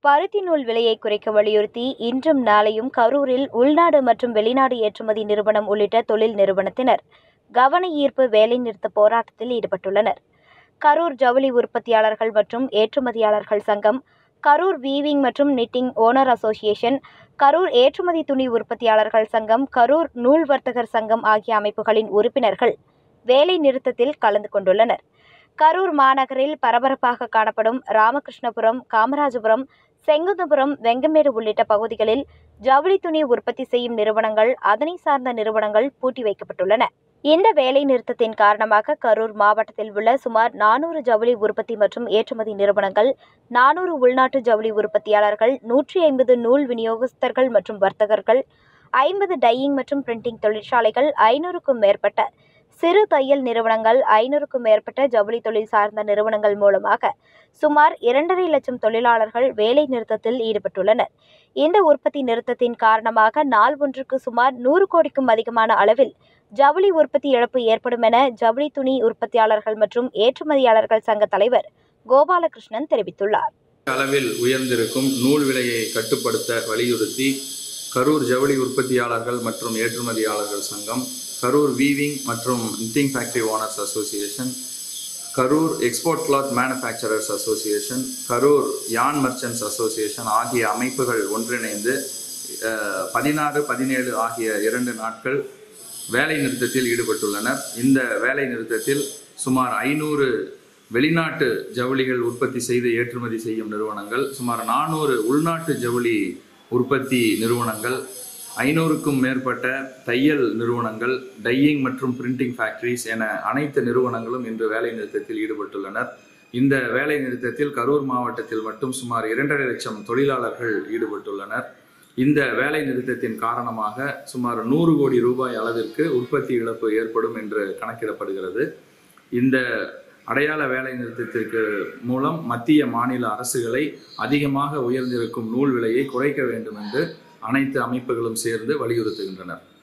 பருத்தி நூல் விலையை குறைக்க வலியுறுத்தி இன்றும் நாளையும் கரூரில் உள்நாடு மற்றும் வெளிநாடு ஏற்றுமதி நிறுவனம் உள்ளிட்ட தொழில் நிறுவனத்தினர் கவன ஈர்ப்பு வேலைநிறுத்த போராட்டத்தில் ஈடுபட்டுள்ளனர் கரூர் ஜவுளி உற்பத்தியாளர்கள் மற்றும் ஏற்றுமதியாளர்கள் சங்கம் கரூர் வீவிங் மற்றும் நிட்டிங் ஓனர் அசோசியேஷன் கரூர் ஏற்றுமதி துணி உற்பத்தியாளர்கள் சங்கம் கரூர் நூல் வர்த்தகர் சங்கம் ஆகிய அமைப்புகளின் உறுப்பினர்கள் வேலை நிறுத்தத்தில் கலந்து கொண்டுள்ளனர் கரூர் மாநகரில் பரபரப்பாக காணப்படும் ராமகிருஷ்ணபுரம் காமராஜபுரம் செங்குந்தபுரம் வெங்கமேடு உள்ளிட்ட பகுதிகளில் ஜவுளி துணி உற்பத்தி செய்யும் நிறுவனங்கள் அதனை சார்ந்த நிறுவனங்கள் பூட்டி வைக்கப்பட்டுள்ளன இந்த வேலை நிறுத்தத்தின் காரணமாக கரூர் மாவட்டத்தில் உள்ள சுமார் நானூறு ஜவுளி உற்பத்தி மற்றும் ஏற்றுமதி நிறுவனங்கள் நானூறு உள்நாட்டு ஜவுளி உற்பத்தியாளர்கள் நூற்றி ஐம்பது நூல் விநியோகஸ்தர்கள் மற்றும் வர்த்தகர்கள் ஐம்பது டையிங் மற்றும் பிரிண்டிங் தொழிற்சாலைகள் ஐநூறுக்கும் மேற்பட்ட சிறு தையல் நிறுவனங்கள் ஐநூறுக்கும் மேற்பட்ட ஜவுளி தொழில் சார்ந்த நிறுவனங்கள் மூலமாக சுமார் இரண்டரை லட்சம் தொழிலாளர்கள் வேலை நிறுத்தத்தில் ஈடுபட்டுள்ளனர் இந்த உற்பத்தி நிறுத்தத்தின் காரணமாக நாள் ஒன்றுக்கு சுமார் நூறு கோடிக்கும் அதிகமான அளவில் ஜவுளி உற்பத்தி இழப்பு ஏற்படும் என ஜவுளி துணி உற்பத்தியாளர்கள் மற்றும் ஏற்றுமதியாளர்கள் சங்க தலைவர் கோபாலகிருஷ்ணன் தெரிவித்துள்ளார் அளவில் உயர்ந்திருக்கும் நூல் விலையை கட்டுப்படுத்த வலியுறுத்தி கரூர் ஜவுளி உற்பத்தியாளர்கள் மற்றும் ஏற்றுமதியாளர்கள் சங்கம் கரூர் வீவிங் மற்றும் knitting factory owners association Karur export cloth manufacturers association Karur yarn merchants association ஆகிய அமைப்புகள் ஒன்றிணைந்து பதினாறு பதினேழு ஆகிய இரண்டு நாட்கள் வேலை நிறுத்தத்தில் ஈடுபட்டுள்ளனர் இந்த வேலை நிறுத்தத்தில் சுமார் ஐநூறு வெளிநாட்டு ஜவுளிகள் உற்பத்தி செய்து ஏற்றுமதி செய்யும் நிறுவனங்கள் சுமார் நானூறு உள்நாட்டு ஜவுளி உற்பத்தி நிறுவனங்கள் ஐநூறுக்கும் மேற்பட்ட தையல் நிறுவனங்கள் டையிங் மற்றும் பிரிண்டிங் ஃபேக்டரிஸ் என அனைத்து நிறுவனங்களும் இன்று வேலை நிறுத்தத்தில் ஈடுபட்டுள்ளனர் இந்த வேலை நிறுத்தத்தில் கரூர் மாவட்டத்தில் மட்டும் சுமார் இரண்டரை லட்சம் தொழிலாளர்கள் ஈடுபட்டுள்ளனர் இந்த வேலை நிறுத்தத்தின் காரணமாக சுமார் நூறு கோடி ரூபாய் அளவிற்கு உற்பத்தி இழப்பு ஏற்படும் என்று கணக்கிடப்படுகிறது இந்த அடையாள வேலை நிறுத்தத்திற்கு மூலம் மத்திய மாநில அரசுகளை அதிகமாக உயர்ந்திருக்கும் நூல் விலையை குறைக்க வேண்டும் என்று அனைத்து அமைப்புகளும் சேர்ந்து வலியுறுத்துகின்றனர்